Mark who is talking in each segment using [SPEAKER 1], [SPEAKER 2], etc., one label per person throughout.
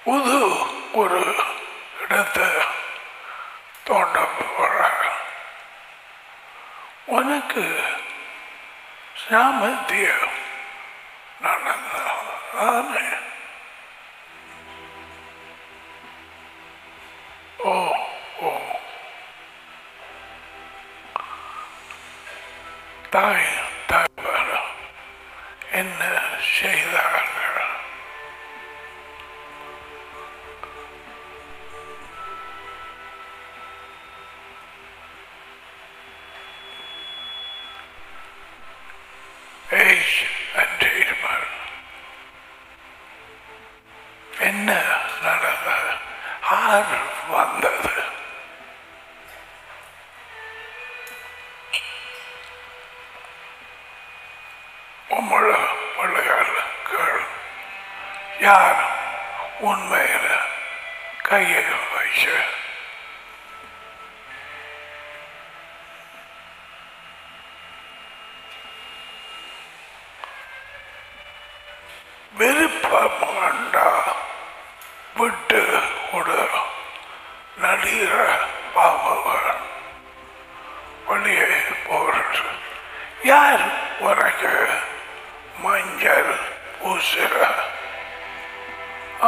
[SPEAKER 1] புது ஒரு இடத்தை தோண்ட போற உனக்கு சாமர்த்தியம் நடந்தானே ஓ ஓ தாய் தாய்வர் என்ன செய்தார்கள் ஏஜ் அண்டேட்மெண்ட் என்ன நடந்தது ஆறு வந்தது உம்மள பிள்ளைகள் யார் உண்மையில் கையை வச்சு விருப்பம் வேண்டா விட்டு கொடு நடிகிற பாவங்கள் வெளியே போகிறது யார் உனக்கு மஞ்சள் பூசுற ஆ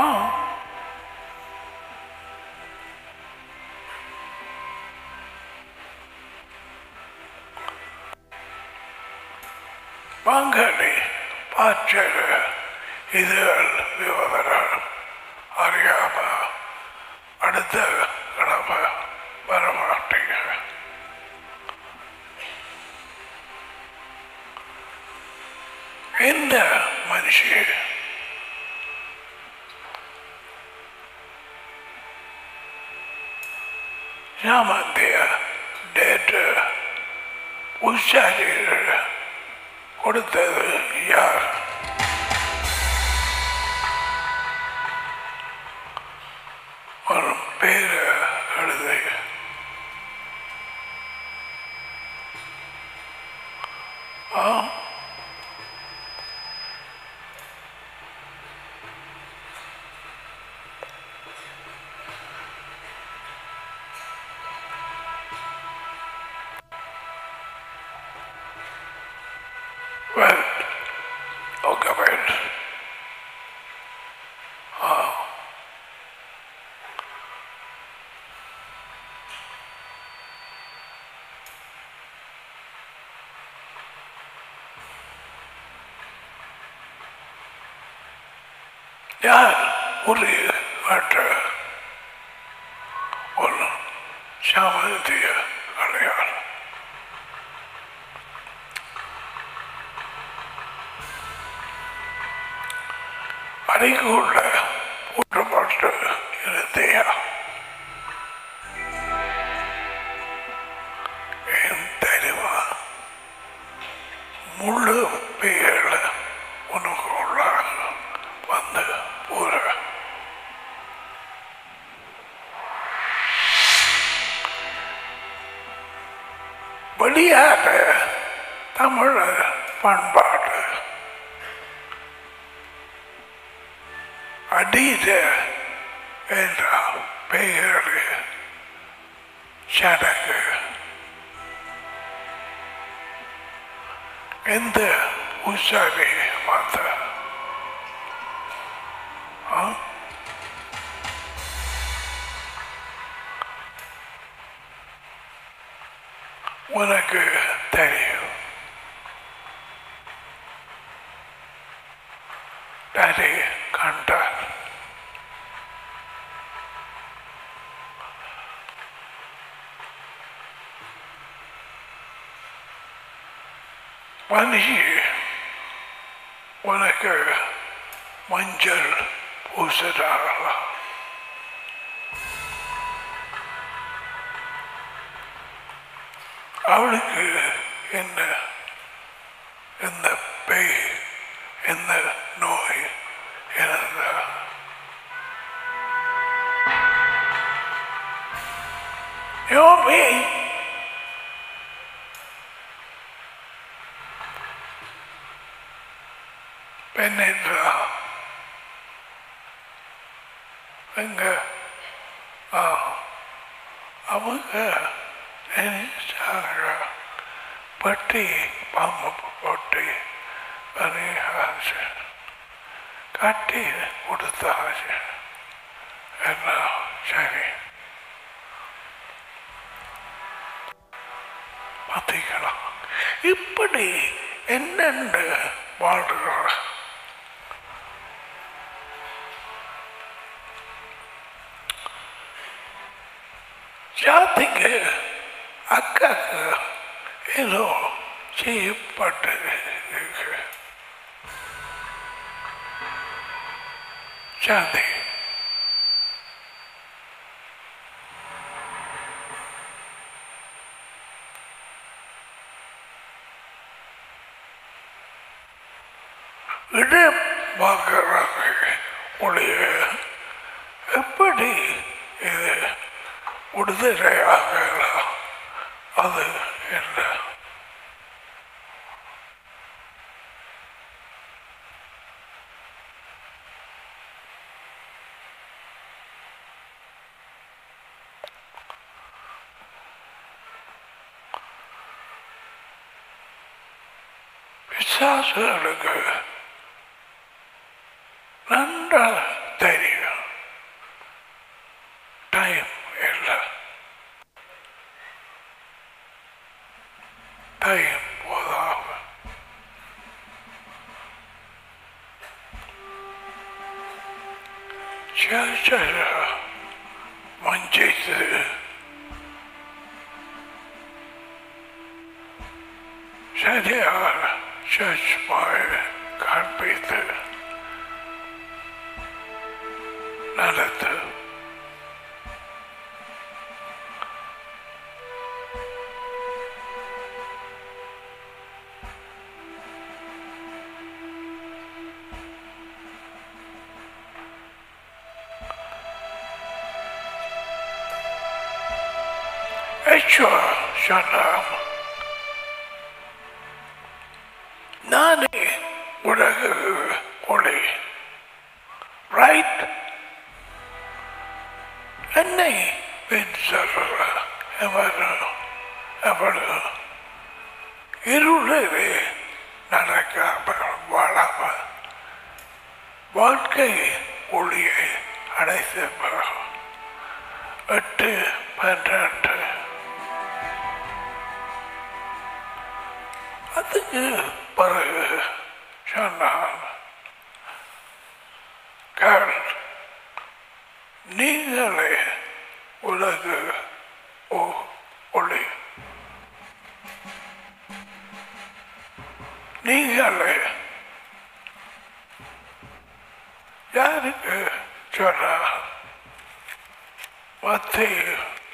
[SPEAKER 1] பங்காளி பாச்சர இதுகள் விவகாரம் அறியாம அடுத்த கிழமை வரமாட்டீங்க இந்த மனுஷி சாமந்திய டேட்டு உஷாரி கொடுத்தது யார் ஒரு பேரை எழுதி ஆ Well, okay, wait. Oh. யார் ஒரு மற்ற ஒரு சாமந்திய அடையாளம் அறைக்குள்ள ஊற்றப்பட்டு இருந்தியா என் தெரிவா முழு பெயர்ல உனக்குள்ள வந்து ஊற வெளியாக தமிழ பண்பாடு அடீத என்ற பெயர் சடங்கு எந்த உஷாரி வந்த ஆ? உனக்கு தெரியும் டாடி கண்டார் மனுஷி உனக்கு மஞ்சள் பூசுறாங்களா அவளுக்கு என்ன இந்த பேய் இந்த நோய் இருந்தா யோபி பெண்ணென்றா இங்க ஆ, அவங்க நினைச்சாங்க பட்டி பாம்பு போட்டு ஆசை கட்டி கொடுத்தாச்சு எல்லாம் சரி பார்த்தீங்களா இப்படி என்னென்று வாழ்கிறார் ஜாதிக்கு அக்காக்கு ஏதோ செய்யப்பட்டது இருக்கு. ஜாதி இடம் பார்க்கிறாங்க உடைய எப்படி இது விடுதலையாகலாம் அது என்ன பிசாசுகளுக்கு நன்றாக தெரியும் டைம் இல்லை டைம் போதாம சேச்சர வஞ்சித்து சரியாக சர்ச்மாய் காண்பித்து நடத்து Echo Shalom. நானே உலக ஒளி ரைட் என்னை பின் சொல்ற எவரு எவரு இருளவே நடக்காம வாழாம வாழ்க்கை ஒளியை அடைத்த எட்டு பன்னெண்டு அதுக்கு பிறகு சொன்னான் "கர்ல், நீங்களே உலக ஒ- ஒளி நீங்களே யாருக்கு சொன்னா மத்திய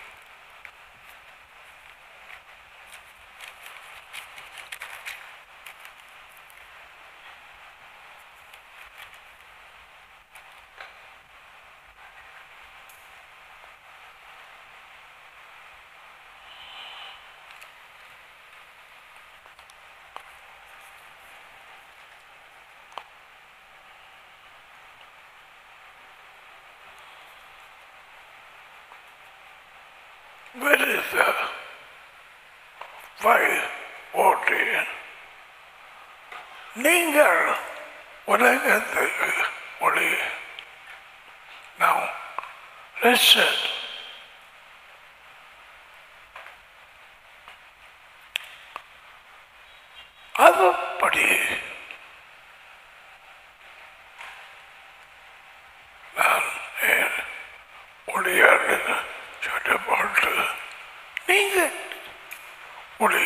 [SPEAKER 1] Where is the fire ஓட்டியன் நீங்கள் உலகத்துக்கு ஒளி Now, listen. அதுபடி நான் ஏன் ஒளியாடு சட்டை போட்டு நீங்க ஒளி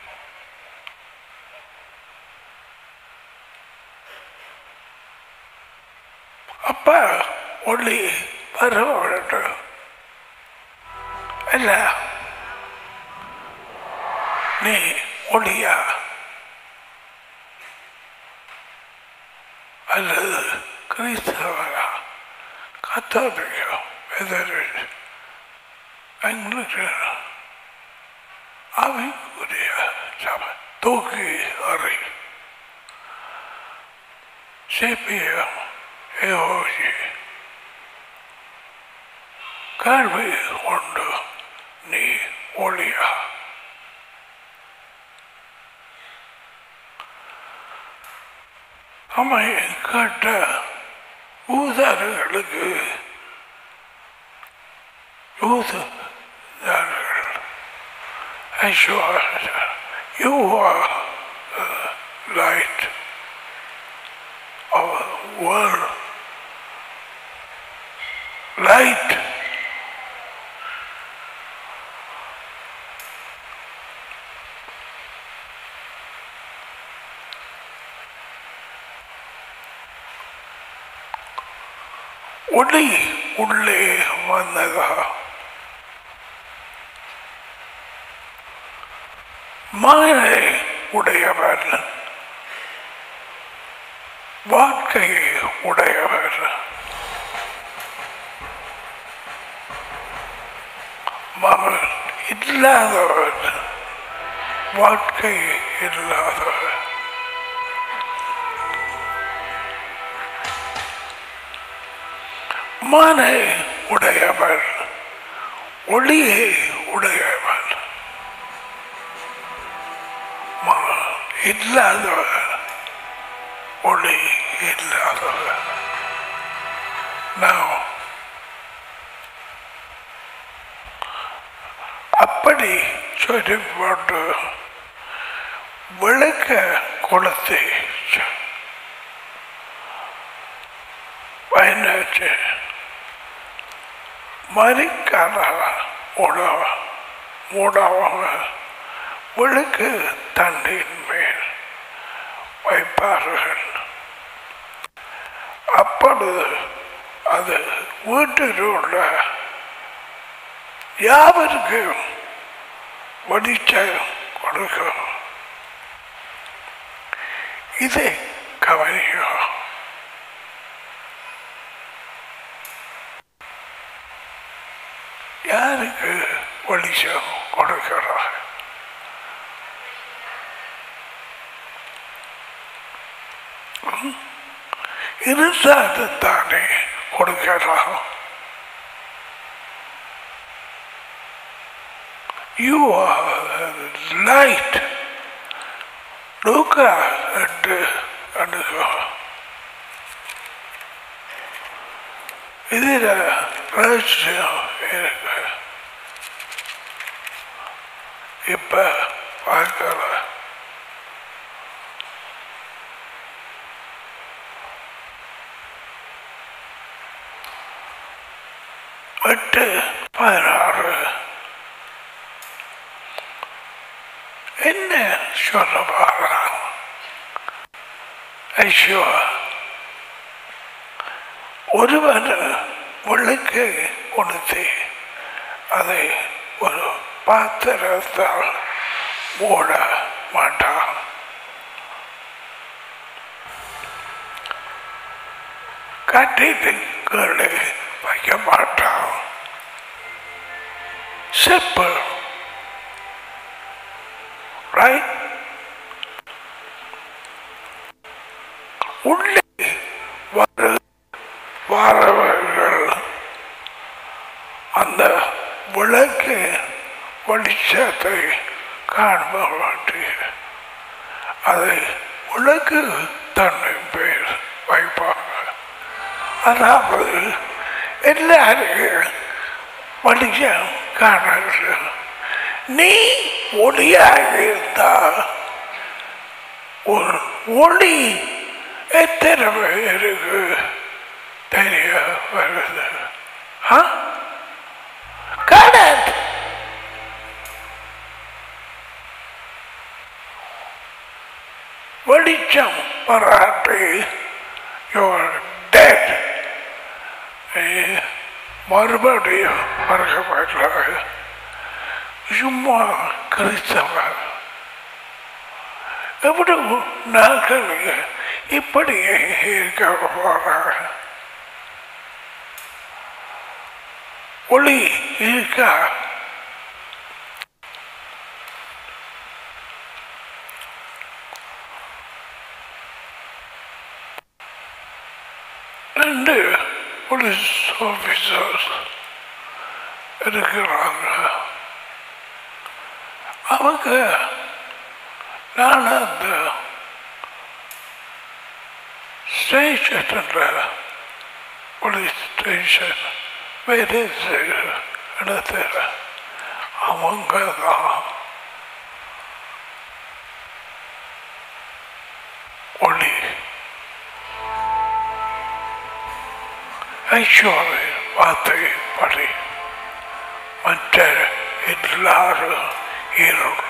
[SPEAKER 1] அப்ப ஒளி வர வேண்டும் இல்ல நீ ஒளியா அல்லது கிறிஸ்தவரா கத்தோலிக்கா எதிரி எங்களுக்கு அவைக்குரிய சபை தூக்கி அறை சிபிஎம் ஏஓசி கேள்வி உண்டு நீ ஒளியா அம்மை கேட்ட ஊதாரர்களுக்கு ஊதாரர்கள் Aishwarya you are the light of the world. Light. ஒளி உள்ளே வந்ததா மகனை உடையவர் வாழ்க்கையை உடையவர் மகன் இல்லாதவர் வாழ்க்கை இல்லாதவர் மனை உடையவர் ஒளியை உடையவர் மகன் இல்லாதவர் ஒளி இல்லாதவர் நான் அப்படி சொல்லி போட்டு விளக்க கொளுத்தி பயனாச்சு மறிக்கால உணவ மூடவங்க விளக்கு தண்ணியின் மேல் வைப்பார்கள் அப்பொழுது அது வீட்டில் உள்ள யாவருக்கும் வெளிச்சம் கொடுக்கும் இதை கவனிக்கும் யாருக்கு வெளிச்சம் கொடுக்கிறார் இருந்தாது தானே கொடுக்கிறான் You are light. Luca என்று அணுகோ இதில் ரகசியம் இருக்கு இப்ப பார்க்கல எட்டு பதினாறு என்ன சொல்ல பாருங்க ஐயோ ஒருவன் விளக்கு கொடுத்து அதை ஒரு பாத்திரத்தால் மூட மாட்டான் கட்டிட்டு கீழே வைக்க மாட்டான் சிம்பிள் right? உள்ளே வர வரவர்கள் அந்த விளக்கு வெளிச்சத்தை காண்பவற்றி அதை விளக்கு தன்னை பேர் வைப்பாங்க அதாவது எல்லாருக்கும் வெளிச்சம் காணர்கள் நீ ஒளியாக இருந்தால் ஒரு ஒளி எத்தனை பேருக்கு தெரிய வருது ஆ கடல் வெளிச்சம் வராட்டி யுவர் டெட் மறுபடியும் மறக்கப்பட்டாங்க சும்மா கிறிஸ்தவர் எவ்வளவு நாட்கள் இப்படியே இருக்க போறாங்க ஒளி இருக்கா ரெண்டு போலீஸ் ஆஃபீஸர்ஸ் இருக்கிறாங்க அவங்க நான் அந்த ஸ்டேஷனில் போலீஸ் ஸ்டேஷன் வேலை செய்கிற இடத்துல அவங்க தான் ஒளி ஐஸ்வர்ய வார்த்தை படி மற்ற எல்லாரும் இருள்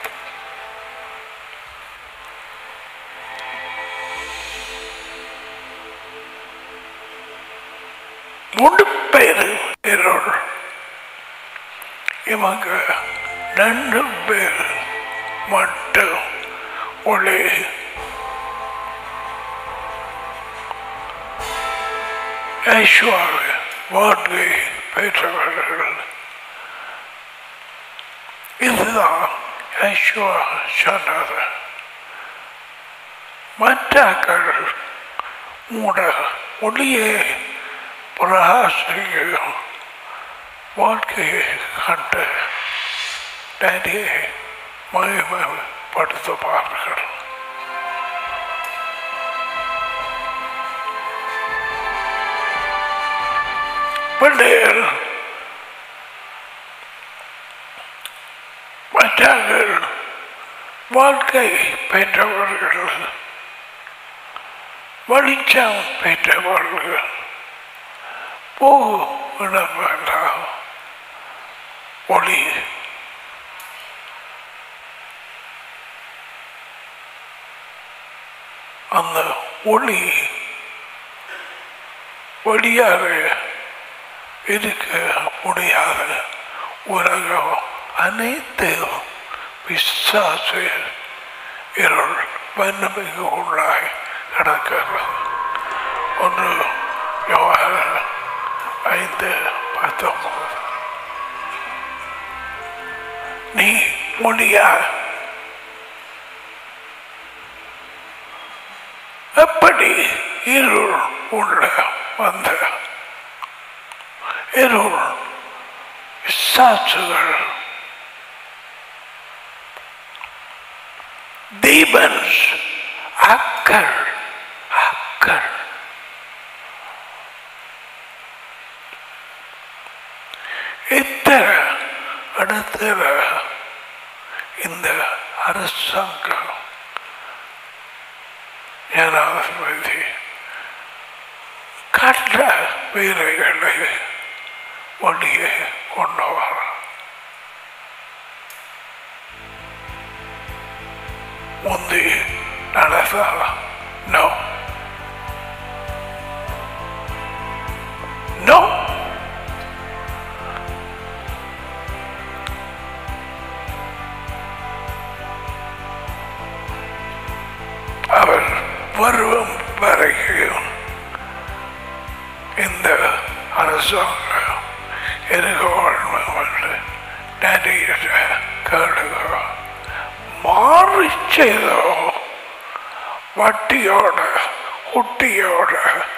[SPEAKER 1] மூணு பேர் இருள் இவங்க ரெண்டு பேர் மட்டும் ஒளி ஐஸ்வர்ய வாழ்க்கை பெற்றவர்கள் இதுதான் ஐஸ்வர்யா சொன்னது மற்றாக்கள் மூட ஒளியே பிரகாசிக்கும் வாழ்க்கையை கண்டு நிறைய மகிமைப்படுத்துவார்கள் பிள்ளைகள் மற்றார்கள் வாழ்க்கை பெற்றவர்கள் வெளிச்சம் பெற்றவர்கள் போகும் இடமெல்லாம் ஒளி அந்த ஒளி வழியாக இருக்க முடியாத உலகம் அனைத்து பிசாசு இருள் வன்மைக்கு உள்ளாய் கிடக்கிறது ஒன்று யோகான ஐந்து பத்தொன்பது நீ முடியா எப்படி இருள் உள்ள வந்த இருள் சாட்சுகள் demons அக்கள் அக்கள் இத்தனை இடத்துல இந்த அரசாங்கம் ஜனாதிபதி கட்ட வீரர்களை வழியே கொண்டு வர முந்தி நடந்தா நோ நோ அவர் பருவம் வரைக்கும் இந்த அரசாங்கம் எனக்கு வாழ்வு நிறைய கேடுகிறோம் மாறி செய்தோ வட்டியோட குட்டியோட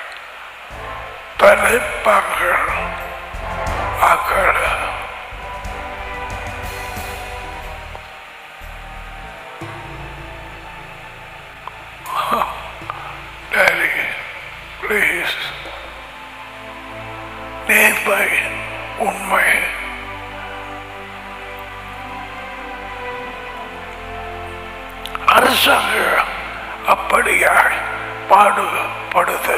[SPEAKER 1] தலைப்பாங்கள் ஆக்கள் Daddy, please. நேர்மை உண்மை அரசாங்கம் அப்படியாய் பாடுபடுது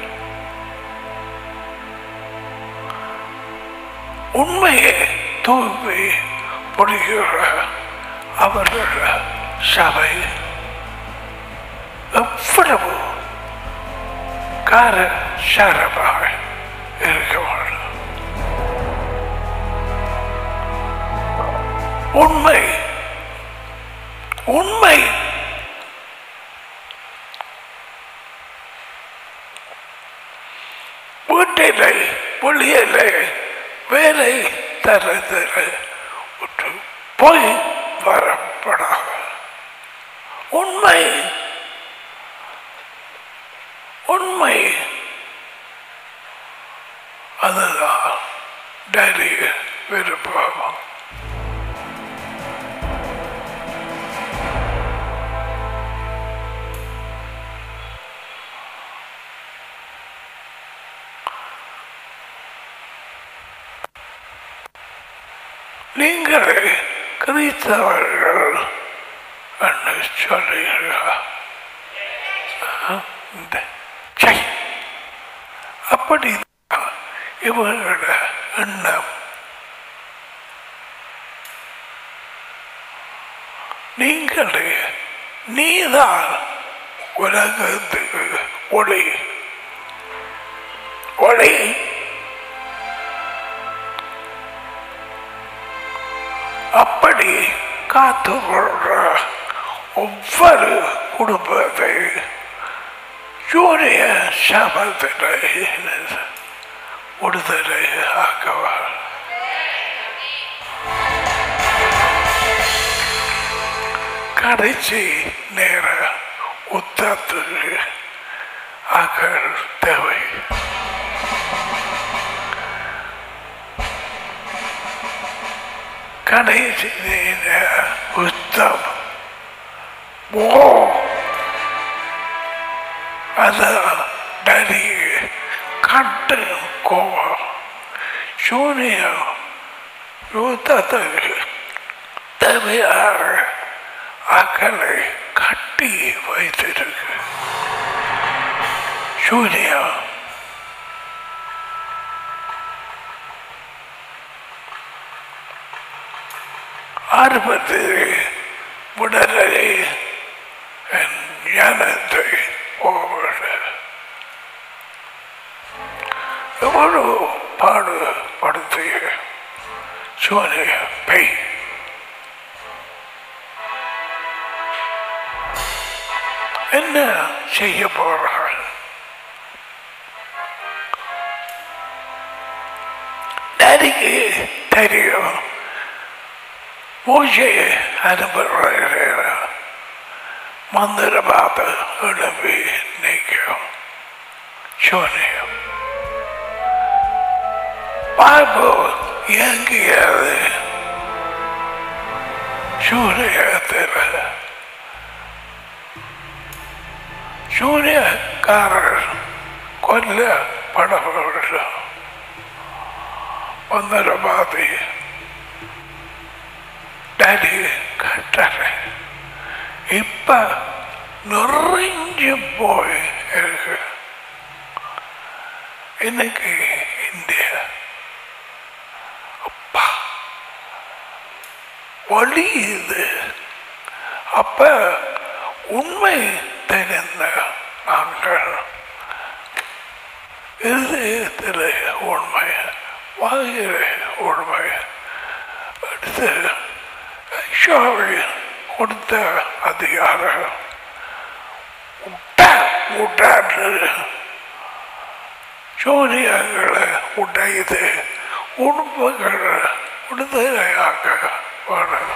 [SPEAKER 1] உண்மையை தூய்மை பொழிகிற அவர்கள் சபை எவ்வளவு கார சாரமாக இருக்க வேண்டும் உண்மை உண்மை வீட்டிலே வெளியிலே வேலை தரதில் விட்டு போய் வரப்படாத உண்மை உண்மை அதுதான் டேடி விருப்பம் நீங்கள் கிறிஸ்தவர்கள் என்று சொல்லுகிறீர்களா இந்த சை அப்படி இவர்களோட எண்ணம் நீங்களே நீதான் உலகத்துக்கு ஒளி ஒளி அப்படி காத்துக்கொள்ற ஒவ்வொரு குடும்பத்தை சூரிய சபத்திலே விடுதலை ஆக்குவார் கடைசி நேர உத்தத்துக்கு ஆக்கள் தேவை கடைசி நேர உத்தம் ஓ அதான் டரி கட்டு கோவம் சூனியம் யூத்தத்துக்கு தேவையான ஆக்களை கட்டி வைத்திருக்கு சூனியம் ஆரம்பத்து உடலை என் ஞானத்தை போவது எவ்வளவு பாடுபடுத்திய சூனிய பெய் என்ன செய்ய போறாள் நரிக்கு தெரியும் பூஜையை அனுப்புகிற மந்திர பார்த்து எழுப்பி நிற்கும் சூனியம் பாபு இயங்கியது சூரியத்தில் சூரியக்காரர் கொல்லப்படவர்கள் மந்திர பாதி டேடி கட்டுறேன் இப்ப நிறைஞ்சு போய் இருக்கு இன்னைக்கு இந்தியா அப்பா வலியுது அப்ப உண்மை தெரிந்த நாங்கள் இதயத்தில் உண்மை வாயில உண்மை அடுத்து ஐஷாவை கொடுத்த அதிகாரம் உட்டாற்று சூரியங்களை உடைத்து உடுப்புகளை விடுதலையாக்க வேணும்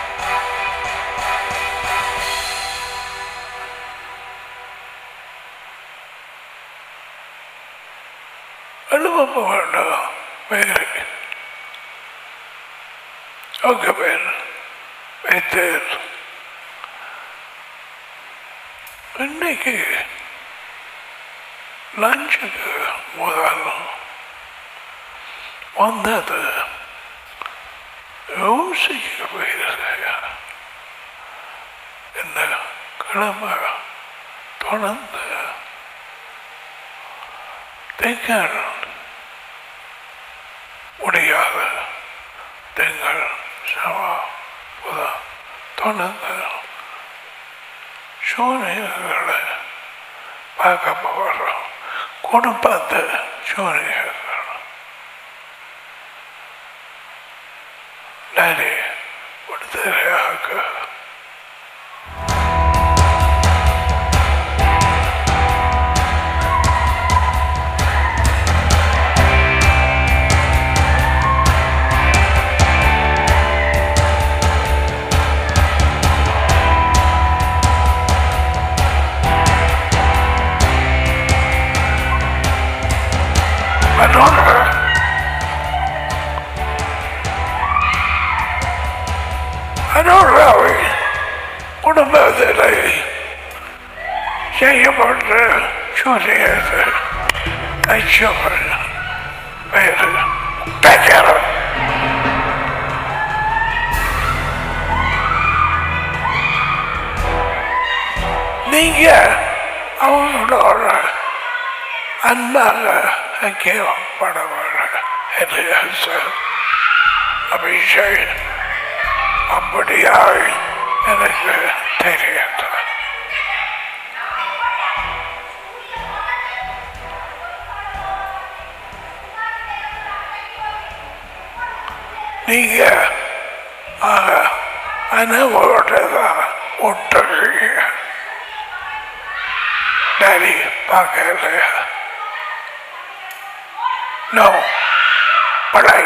[SPEAKER 1] எழுப்ப வேண்டாம் வேறு ஓகே பேர் வைத்தேன் இன்னைக்கு லஞ்சுக்கு முதல் வந்தது யோசிக்க போயிருக்க என்ன கிழமை தொடர்ந்து திங்கள் முடியாத திங்கள் செவ்வா புதன் தொடர்ந்து சூரியர்களை பார்க்க போகிறோம் குடும்பத்தை சூரியர்கள் டாடி விடுதலையாக அதோட அனுராவை குடும்பத்தில் செய்யப்பட்ட சூரியது ஐச்சவன் பேரு தைக்கிறோம் நீங்க அவங்களோட அன்பாக ஐக்கியப்பட வேண்டும் என்று அபிஷேக் அப்படியாய் எனக்கு தெரியாது நீங்க ஆக அனுபவத்தை தான் விட்டுறீங்க டாடி பார்க்கல நோ படை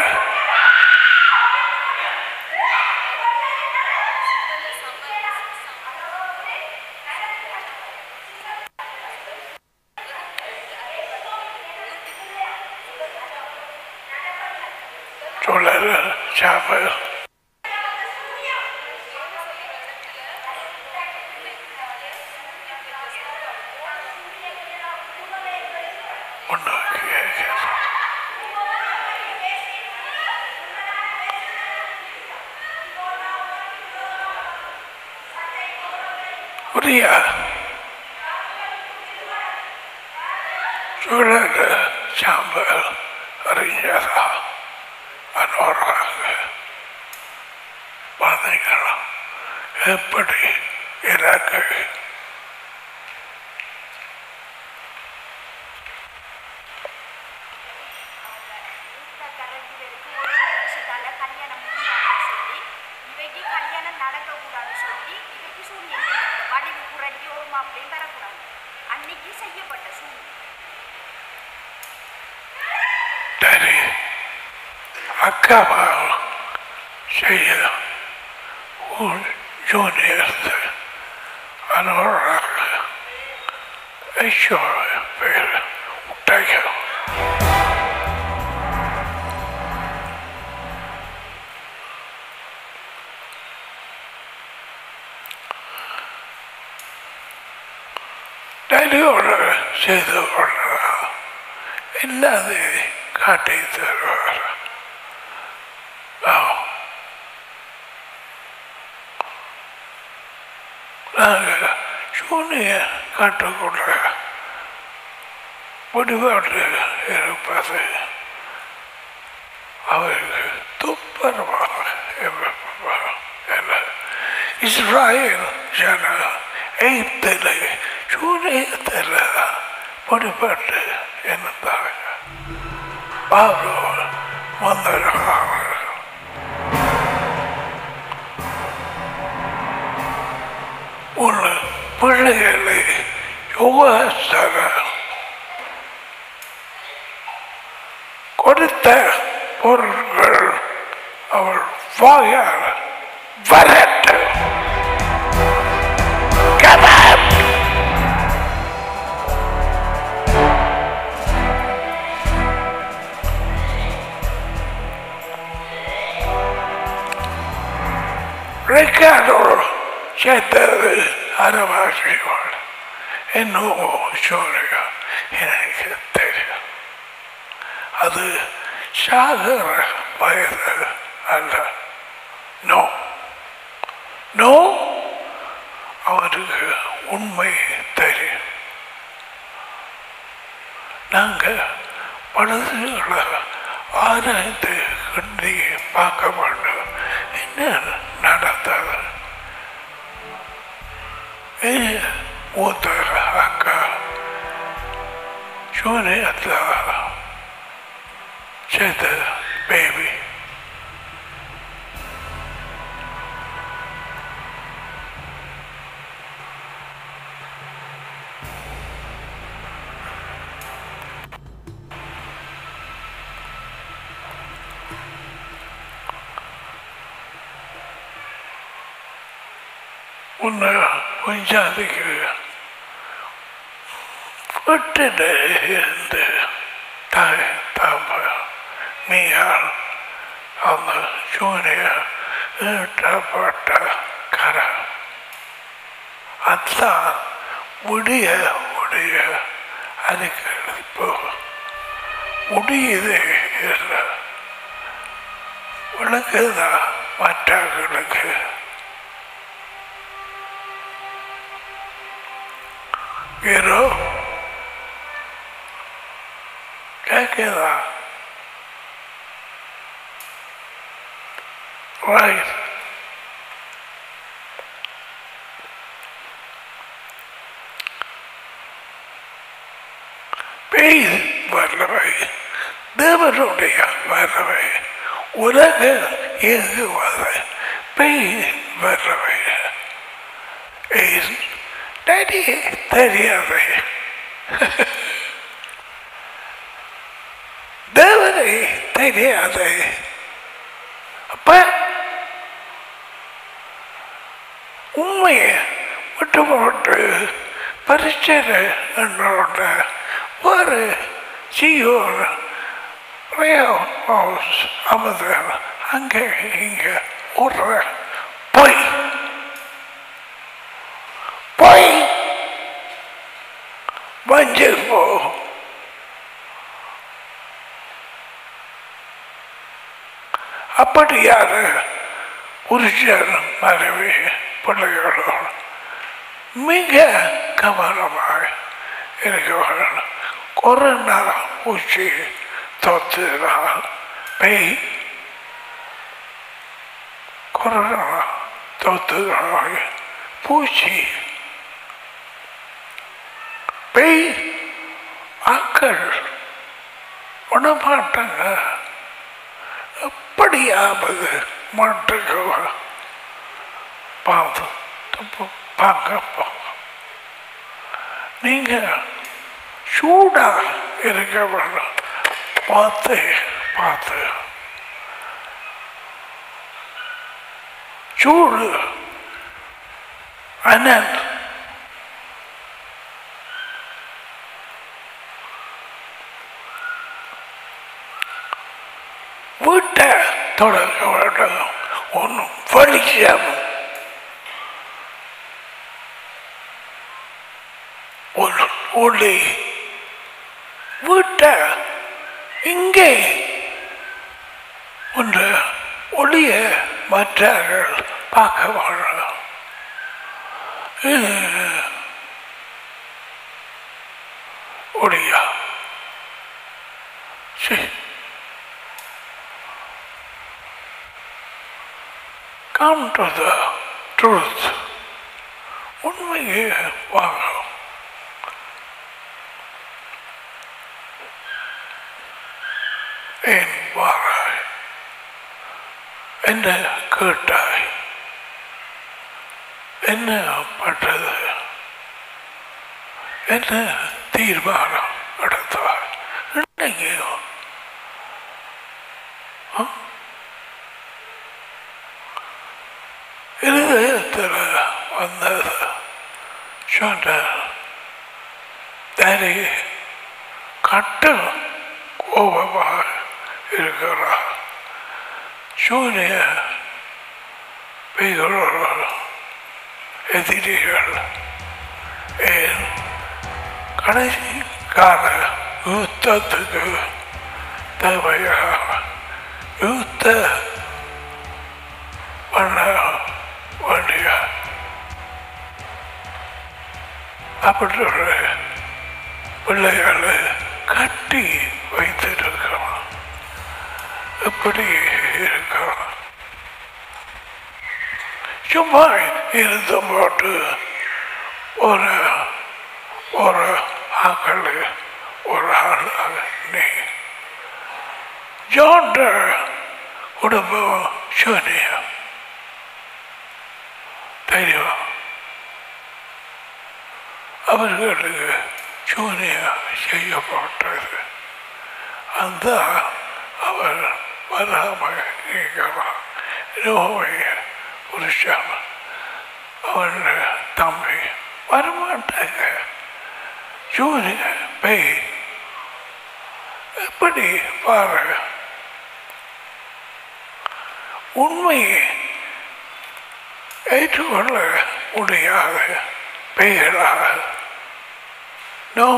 [SPEAKER 1] சொல்லு சாப்பிடு ஒன்று கேட்குது புரியா சூழல் சாம்பல் அறிஞரா அனோராக பார்த்தீங்களா எப்படி இலக்கை
[SPEAKER 2] கரண்டிகளுக்கு ஒரு வருஷத்தால கல்யாணம் முடியாதுன்னு சொல்லி இவைக்கு கல்யாணம் நடக்கக்கூடாதுன்னு சொல்லி இவைக்கு சூழ்நிலை இந்த வடிவு குரண்டி ஒரு மாப்பிளையும் வரக்கூடாது அன்னைக்கு செய்யப்பட்ட சூழ்நிலை
[SPEAKER 1] சரி அக்காவா செய்ய உன் ஜூனியர்ஸ் அனோராக ஐஸ்வர்ய பேர் விட்டாங்க டெலியோட செய்து கொள்ளலாம் இல்லாத காட்டி தருவார் ஆம். நாங்கள் சூனிய காட்டுக்குள்ள முடிவாட்டு இருப்பது அவருக்கு துப்பரவாக இஸ்ராயல் ஜன எய்த்தில் சூனியத்தில் முடிபட்டு இருந்தாங்க பாபு வந்திருக்காங்க உன் பிள்ளைகளை யோகாசன கொடுத்த பொருட்கள் அவள் வாயால் வரட்டு கபாப் Ricardo சேர்த்தது அரவாசியோடு என்னவோ சோழியோ எனக்கு தெரியும் அது சாகர வயது அல்ல நோ நோ அவருக்கு உண்மை தெரியும் நாங்கள் பழுதுகளை ஆராய்ந்து கண்டி பார்க்க வேண்டும் என்ன நடந்தது ஏ மூத்த அக்கா சூரியத்தில் சேர்த்து பேபி உன்னை பஞ்சாதிக்கு வீட்டில் இருந்து தாய் தாப்ப நீயால் அந்த சூனிய நீட்டப்பட்ட கரம் அதான் முடிய முடிய அதுக்கு இப்போ முடியுது இல்லை விளக்குதா மற்றவர்களுக்கு ஏதோ கேட்குதா ரைட் பேய் வல்லவை தேவனுடைய வல்லவை உலக இயங்குவது பேய் வல்லவை டேடி தெரியாது தேவனை தெரியாது அப்ப உண்மையை விட்டு போட்டு பரிச்சனை என்னோட ஒரு ஜியோர் ஹவுஸ் அமர்ந்து அங்கே இங்கே ஒரு பொய் பொய் மஞ்சள் போ அப்படியான புருஷன் மனைவி பிள்ளைகளோடு மிக கவனமாக இருக்க வேண்டும் கொரோனா பூச்சி தொத்துனா பேய் கொரோனா தொத்துனால பூச்சி பேய் ஆக்கள் உணமாட்டாங்க எப்படியாவது மாட்டுக்கு பார்த்து தப்பு பார்க்க நீங்க சூடா இருக்க வேணும் பார்த்து பார்த்து சூடு அனல் வீட்டை தொடங்க வேண்டும் ஒன்றும் வலிக்காமல் ஒரு ஒளி வீட்டை இங்கே ஒன்று ஒளிய மற்றவர்கள் பார்க்க வேண்டும் ஒளியா சரி come to the truth உண்மையை வாங்க ஏன் வாராய் என்ன கேட்டாய் என்ன பட்டது என்ன தீர்மானம் எடுத்தாய் இன்னைக்கு இருதயத்தில் வந்தது சொன்னார் தனி கட்டு கோபமாக இருக்கிறார் சூரிய பெய்களோட எதிரிகள் ஏன் கடைசி கால யுத்தத்துக்கு தேவையாக யுத்த பண்ண வேண்டிய அப்படி ஒரு பிள்ளைகளை கட்டி வைத்திருக்கலாம் எப்படி இருக்கலாம் சும்மா இருந்த போட்டு ஒரு ஒரு ஆக்கள் ஒரு ஆள் நீ ஜோண்ட குடும்பம் சூனியம் தெரியும் அவர்களுக்கு சூனியம் செய்யப்பட்டது அந்த அவர் வராமல் நீங்களாம் நோவை புருஷன் அவன் தம்பி வரமாட்டாங்க சூரிய பெய் எப்படி பாரு உண்மையை ஏற்றுக்கொள்ள முடியாத பெயராக நோ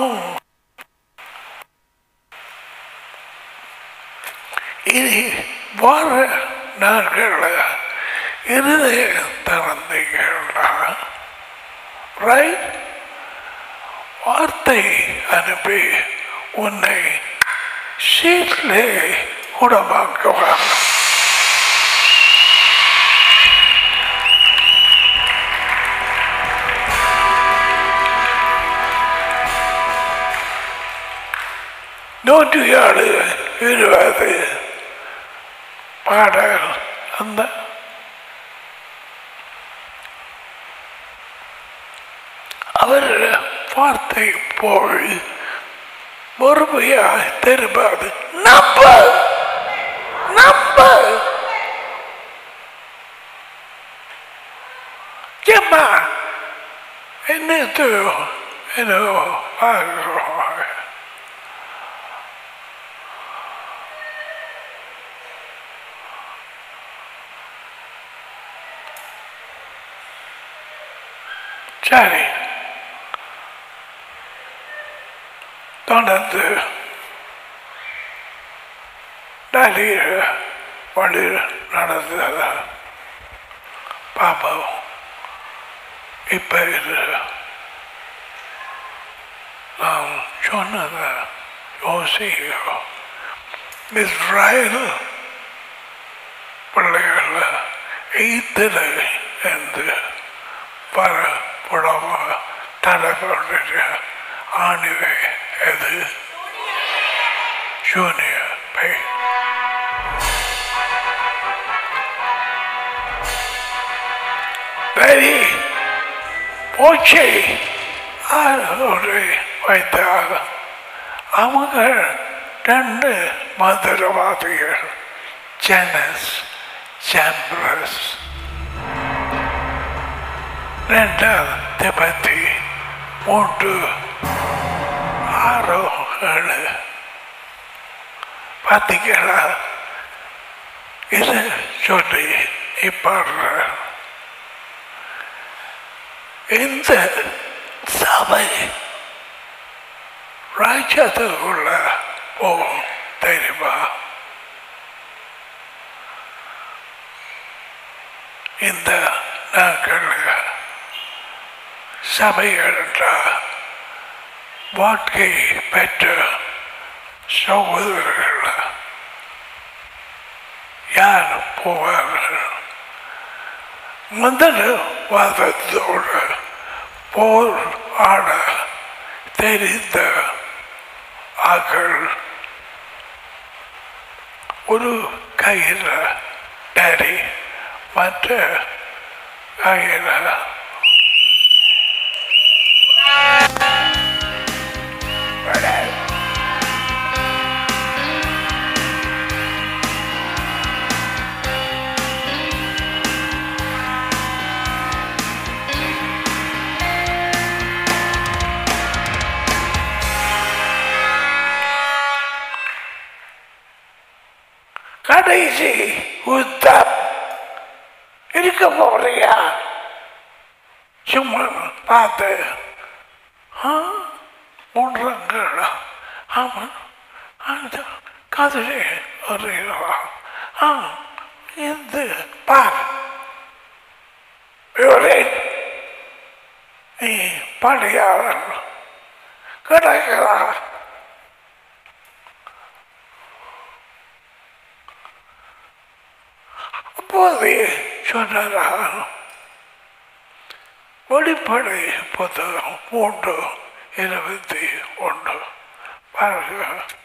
[SPEAKER 1] இனி வார நாட்களில் இருதய திறந்தீர்களா ரைட் வார்த்தை அனுப்பி உன்னை சீட்டிலே குணமாக்குவார் நூற்றி ஏழு இருபது பாடல் அந்த அவர் வார்த்தை போல் பொறுமையாய் திரும்பாது நம்ப நம்ப ஏம்மா என்னது என்ன பார்க்கிறோம் சரி தொடர்ந்து டெல்லியில் வழி நடந்தது பாப்போம் இப்போ இது நாம் சொன்னதை யோசிக்கிறோம் இஸ்ராயல் பிள்ளைகள் ஈத்தில் இருந்து பரப்புடவ தலைவருடைய ஆணிவை எது சூனிய பை வெறி போச்சை ஆரோடு வைத்தார் அவங்க ரெண்டு மந்திரவாதிகள் ஜெனஸ் ஜாம்பிரஸ் ரெண்டாவது திபத்தி மூன்று ஆறு ஏழு பார்த்தீங்களா இது சொல்லி இப்பாடுற இந்த சபை ராஜ்யத்துக்குள்ள போகும் தெரியுமா இந்த நாட்களில் சபைகள் என்றால் வாழ்க்கை பெற்ற சகோதரர்கள் யார் போவார்கள் முதல் வாதத்தோடு போர் ஆட தெரிந்த ஆக்கள் ஒரு கையில் டேரி மற்ற கையில் கடைசி யுத்தம் இருக்க போறியா சும்மா பார்த்து ஆ மூன்றாங்களா ஆமாம் அந்த கதிரே வருகிறா ஆ இந்த பார் இவரே நீ பணியாளர் கிடைக்கிறா அப்போது சொன்னாரா வெளிப்படை புத்தகம் மூன்று இருபத்தி ஒன்று பாருங்க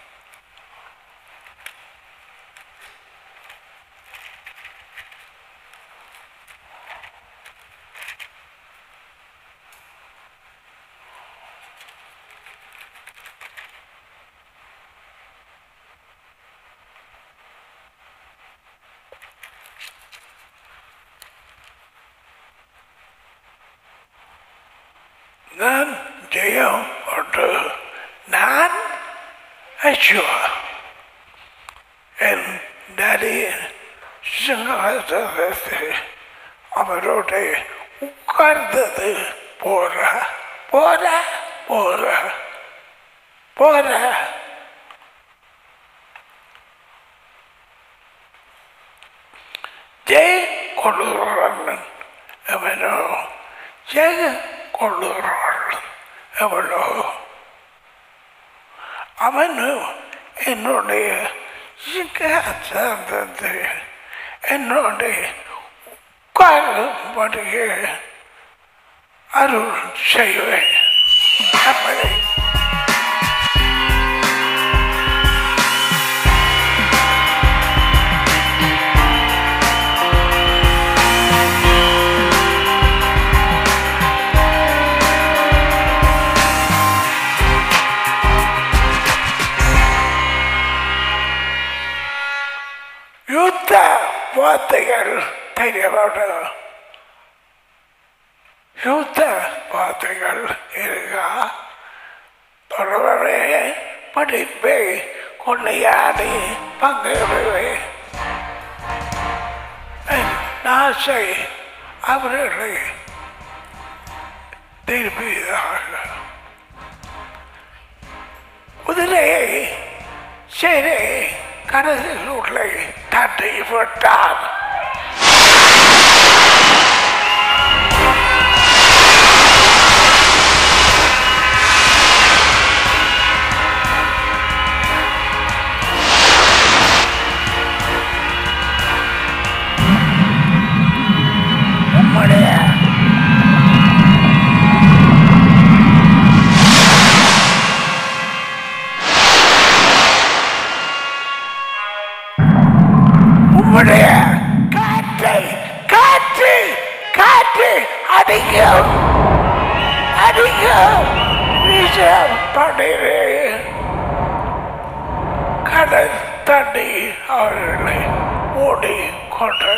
[SPEAKER 1] நான் ஜெயம் உண்டு நான் ஐயோ என் டாடி சிங்காசனத்தை அவரோட உட்கார்ந்தது போற போற போற போற ஜெய் கொள்ளுகிறான் அவனோ ஜெய கொள்ளுகிறான் அவனோ அவனு என்னுடைய சிங்காசனத்தை என்னுடைய உட்காரும்படிய அருள் செய்வேன் அப்படி யுத்த வார்த்தைகள் தெரியவோட யுத்த வார்த்தைகள் இருக்கா தொடர்பே படிப்பை கொள்ளையாடி பங்கேறுவே நாசை அவர்களை திருப்பியதாக குதிரையை சரி கடலில் உள்ள தட்டை விட்டார் உம்முடைய உம்முடைய காற்றை காற்று காற்று அடிக்கும் அடிக்கும் வீசப்படுகிறே கடல் தண்ணி அவர்களை ஓடி கொண்டு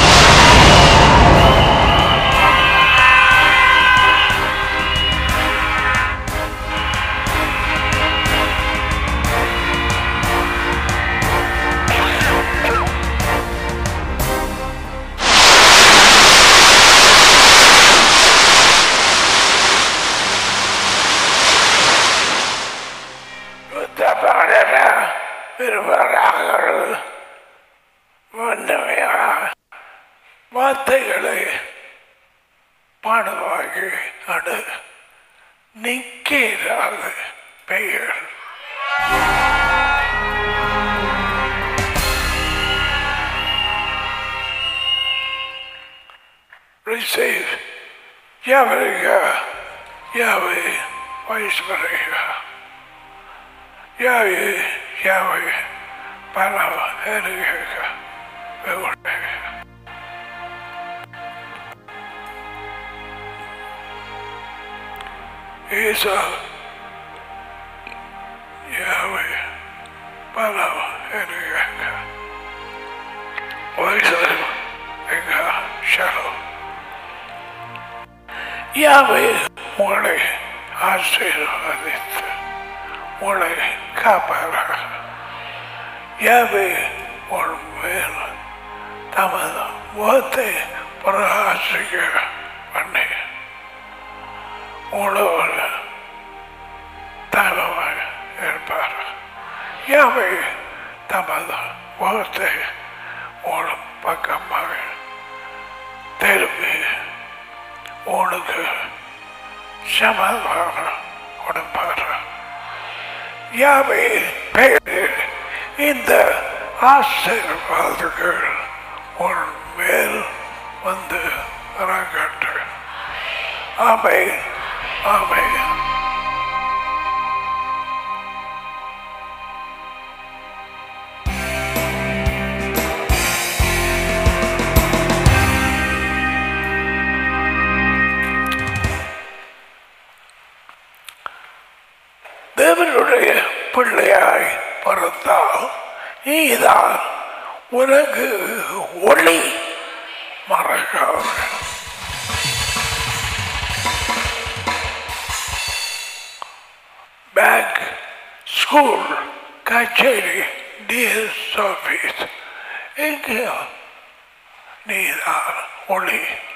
[SPEAKER 1] யுத்தப்பாடல விரும்புகிறார்கள் வந்தவையாக வார்த்தைகளை பாடமாகி அடு நிற்கிறாக பெயர் receive Yahweh, Yahweh, Vaisvarega, Yahweh, Yahweh, Para, Erega, Veurega. Isa, Yahweh, Para, Erega, Vaisvarega, Shalom. யாவை உங்களை ஆசீர்வதித்து உங்களை காப்பாராக யாவை உன் மேல் தமது முகத்தை பிரகாசிக்க பண்ணி உங்களோடு தகவல் இருப்பார் யாவை தமது முகத்தை உங்கள் பக்கமாக திரும்பி உனக்கு சமாதானம் கொடுப்பார் யாவை பெயரில் இந்த ஆசீர்வாதங்கள் உன் மேல் வந்து இறங்கட்டு ஆமை ஆமை தேவனுடைய பிள்ளையாய் பிறந்தால் நீதான் உனக்கு ஒளி மறக்காது பேங்க் ஸ்கூல் கச்சேரி டிஎஸ் ஆஃபீஸ் எங்கேயோ நீதான் ஒளி